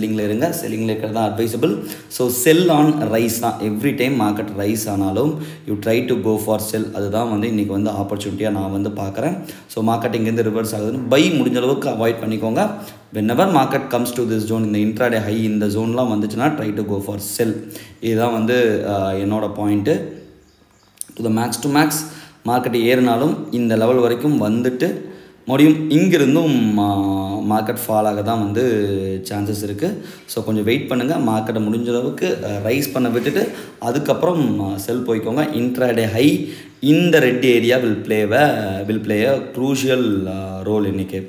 செல்லிங்கில் இருங்க செல்லிங்கில் இருக்கிறது தான் advisable so sell on rise தான் எவ்ரி டைம் மார்க்கெட் ரைஸ் ஆனாலும் you try to go for sell அதுதான் வந்து இன்றைக்கி வந்து ஆப்பர்ச்சுனிட்டியாக நான் வந்து பார்க்குறேன் ஸோ மார்க்கெட் இங்கேருந்து ரிவர்ஸ் ஆகுதுன்னு பை முடிஞ்ச அளவுக்கு அவாய்ட் பண்ணிக்கோங்க whenever market comes to this zone இந்த இன்ட்ராடே ஹை இந்த ஜோன்லாம் வந்துச்சுன்னா try to go for sell இதுதான் வந்து ஆஹ், என்னோட point to the max to max market ஏறினாலும் இந்த லெவல் வரைக்கும் வந்துட்டு மறுபடியும் இங்கிருந்தும் மார்க்கெட் ஃபால் ஆக தான் வந்து சான்சஸ் இருக்குது ஸோ கொஞ்சம் வெயிட் பண்ணுங்கள் மார்க்கெட்டை முடிஞ்ச அளவுக்கு ரைஸ் பண்ண விட்டுட்டு அதுக்கப்புறம் செல் போய்க்கோங்க இன்ட்ராடே ஹை இந்த red area will play will play a crucial role இன்றைக்கி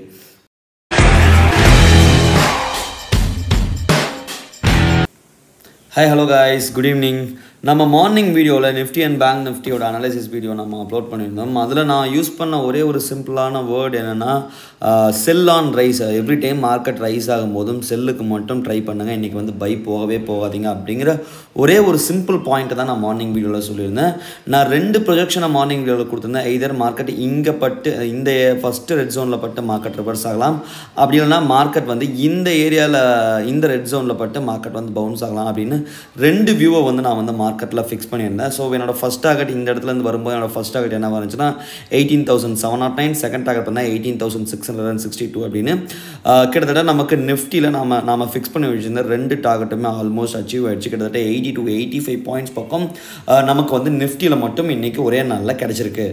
hi hello guys good evening நம்ம மார்னிங் வீடியோவில் நிஃப்டி அண்ட் பேங்க் நிஃப்டியோட அனாலிசிஸ் வீடியோ நம்ம அப்லோட் பண்ணியிருந்தோம் அதில் நான் யூஸ் பண்ண ஒரே ஒரு சிம்பிளான வேர்டு என்னென்னா sell on rise every time market rise ஆகும்போதும் செல்லுக்கு மட்டும் ட்ரை பண்ணுங்கள் இன்றைக்கி வந்து பை போகவே போகாதீங்க அப்படிங்கிற ஒரே ஒரு சிம்பிள் பாயிண்ட்டை தான் நான் மார்னிங் வீடியோவில் சொல்லியிருந்தேன் நான் ரெண்டு ப்ரொஜெக்ஷனை மார்னிங் வீடியோவில் கொடுத்துருந்தேன் எய்தர் மார்க்கெட் இங்கே பட்டு இந்த ஃபஸ்ட்டு ரெட் ஜோனில் பட்டு மார்க்கெட் ரிவர்ஸ் ஆகலாம் அப்படி இல்லைன்னா மார்க்கெட் வந்து இந்த ஏரியாவில் இந்த ரெட் ஜோனில் பட்டு மார்க்கெட் வந்து பவுன்ஸ் ஆகலாம் அப்படின்னு ரெண்டு வியூவை வந்து நான் வந்து மார்க்கெட்டில் ஃபிக்ஸ் பண்ணியிருந்தேன் ஸோ என்னோட ஃபஸ்ட் டார்கெட் இந்த இடத்துல இருந்து வரும்போது என்னோட ஃபஸ்ட் டார்கெட் என்ன வந்துச்சுன்னா eighteen thousand seven naught nine second target பண்ணால் eighteen thousand six hundred and sixty two அப்படின்னு ஆஹ், கிட்டத்தட்ட நமக்கு நிஃப்டியில் நாம நாம ஃபிக்ஸ் பண்ணி வச்சிருந்த ரெண்டு டார்கெட்டுமே ஆல்மோஸ்ட் அச்சீவ் ஆயிடுச்சு கிட்டத்தட்ட eighty to eighty five points பக்கம் ஆஹ், நமக்கு வந்து நிஃப்டியில் மட்டும் இன்றைக்கி ஒரே நாளில் கிடச்சிருக்கு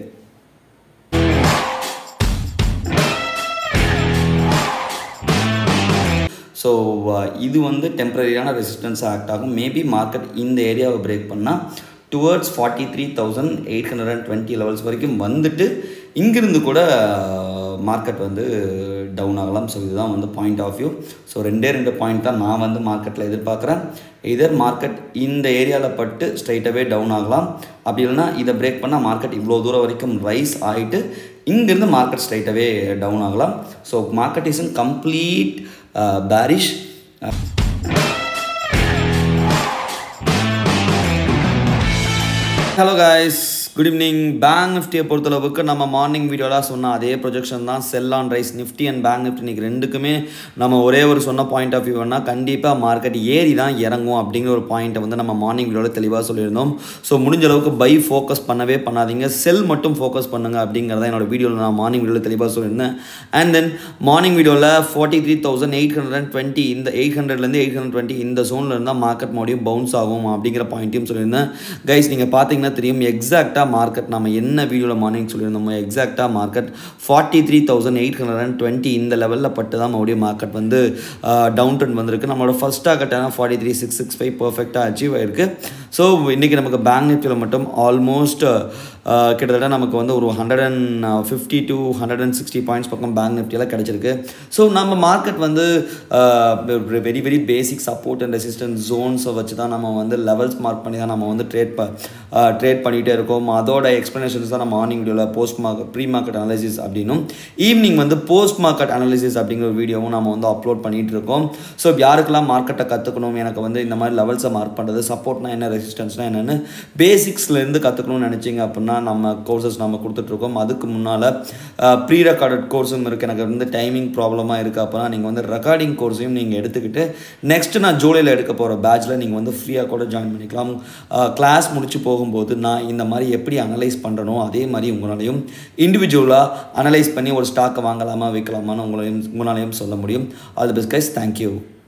ஸோ இது வந்து டெம்பரரியான ரெசிஸ்டன்ஸ் ஆக்ட் ஆகும் மேபி மார்க்கெட் இந்த ஏரியாவை பிரேக் பண்ணால் towards forty three thousand eight hundred and twenty levels வரைக்கும் வந்துட்டு இங்கிருந்து கூட மார்க்கெட் வந்து டவுன் ஆகலாம் ஸோ இதுதான் வந்து பாயிண்ட் ஆஃப் வியூ ஸோ ரெண்டே ரெண்டு பாயிண்ட் தான் நான் வந்து மார்க்கெட்டில் எதிர்பார்க்குறேன் இதர் மார்க்கெட் இந்த ஏரியாவில் பட்டு ஸ்ட்ரைட்டாகவே டவுன் ஆகலாம் அப்படி இல்லைன்னா இதை பிரேக் பண்ணால் மார்க்கெட் இவ்வளோ தூரம் வரைக்கும் ரைஸ் ஆகிட்டு இங்கேருந்து மார்க்கெட் ஸ்ட்ரைட்டாகவே டவுன் ஆகலாம் so market is in complete bearish hello guys good evening bank நிஃப்டியை பொறுத்தளவுக்கு நம்ம மார்னிங் வீடியோலாம் சொன்ன அதே ப்ரொஜெக்ஷன் தான் sell on rise nifty and bank nifty இன்னைக்கு ரெண்டுக்குமே நம்ம ஒரே ஒரு சொன்ன பாயிண்ட் ஆஃப் வியூனா கண்டிப்பாக மார்க்கெட் ஏறி தான் இறங்கும் அப்படிங்கிற ஒரு பாயிண்ட்டை வந்து நம்ம மார்னிங் வீடியோவில் தெளிவாக சொல்லியிருந்தோம் ஸோ முடிஞ்ச அளவுக்கு பை ஃபோக்கஸ் பண்ணவே பண்ணாதீங்க செல் மட்டும் ஃபோக்கஸ் பண்ணுங்க அப்படிங்கிறத என்னோட வீடியோவில் நான் மார்னிங் வீடியோவில் தெளிவாக சொல்லியிருந்தேன் அண்ட் தென் மார்னிங் வீடியோவில் forty three thousand eight hundred and twenty இந்த எயிட் ஹண்ட்ரட்லேருந்து எயிட் ஹண்ட்ரட் டுவெண்ட்டி இந்த ஜோனில் இருந்தால் மார்க்கெட் மறுபடியும் பவுன்ஸ் ஆகும் அப்படிங்கிற பாயிண்ட்டையும் சொல்லியிருந்தேன் கைஸ் நீங்கள் பார்த்தீங்கன்னா தெரியும் எக்ஸாக்டாக மார்க்கெட் நம்ம என்ன வீடியோவில் மார்னிங் சொல்லியிருந்தோமோ எக்ஸாக்டாக market forty three thousand eight hundred and twenty இந்த லெவலில் பட்டு தான் மறுபடியும் மார்க்கெட் வந்து டவுன் ட்ரெண்ட் வந்திருக்கு நம்மளோட ஃபஸ்ட் டார்கெட்டான forty three six six five பர்ஃபெக்டாக அச்சீவ் ஆயிருக்கு ஸோ இன்றைக்கி நமக்கு பேங்க் நிஃப்டியில் மட்டும் ஆல்மோஸ்ட் கிட்டத்தட்ட நமக்கு வந்து ஒரு hundred and fifty to hundred and sixty points பக்கம் பேங்க் நிஃப்டியில் கிடச்சிருக்கு ஸோ நம்ம மார்க்கெட் வந்து very very basic support and resistance ஜோன்ஸை வச்சு தான் நம்ம வந்து லெவல்ஸ் மார்க் பண்ணி தான் நம்ம வந்து ட்ரேட் ப ட்ரேட் பண்ணிகிட்டே இருக்கோம் அதோட எக்ஸ்ப்ளனேஷன்ஸ் தான் நம்ம மார்னிங் வீடியோவில் post market pre market analysis அப்படின்னும் ஈவினிங் வந்து போஸ்ட் மார்க்கெட் அனாலிசிஸ் அப்படிங்கிற வீடியோவும் நம்ம வந்து அப்லோட் பண்ணிகிட்டு இருக்கோம் ஸோ யாருக்கெல்லாம் மார்க்கெட்டை கற்றுக்கணும் எனக்கு வந்து இந்த மாதிரி லெவல்ஸை மார்க் பண்ணுறது சப்போர்ட்னா என்ன ரெசிஸ்டன்ஸ்னால் என்னென்னு பேசிக்ஸ்லேருந்து கற்றுக்கணும்னு நினச்சிங்க அப்படின்னா நம்ம கோர்சஸ் நம்ம கொடுத்துட்ருக்கோம் அதுக்கு முன்னால் ப்ரீ ரெக்கார்டட் கோர்ஸும் இருக்குது எனக்கு வந்து டைமிங் ப்ராப்ளமாக இருக்குது அப்போனா நீங்கள் வந்து ரெக்கார்டிங் கோர்ஸையும் நீங்கள் எடுத்துக்கிட்டு நெக்ஸ்ட் நான் ஜூலையில் எடுக்க போகிற பேட்சில் நீங்கள் வந்து ஃப்ரீயாக கூட ஜாயின் பண்ணிக்கலாம் கிளாஸ் முடிச்சு போகும்போது நான் இந்த மாதிரி எப்படி அனலைஸ் பண்ணுறனோ அதே மாதிரி உங்களாலையும் இண்டிவிஜுவலாக அனலைஸ் பண்ணி ஒரு ஸ்டாக்கை வாங்கலாமா விற்கலாமான்னு உங்களையும் உங்களாலையும் சொல்ல முடியும் all the best guys thank you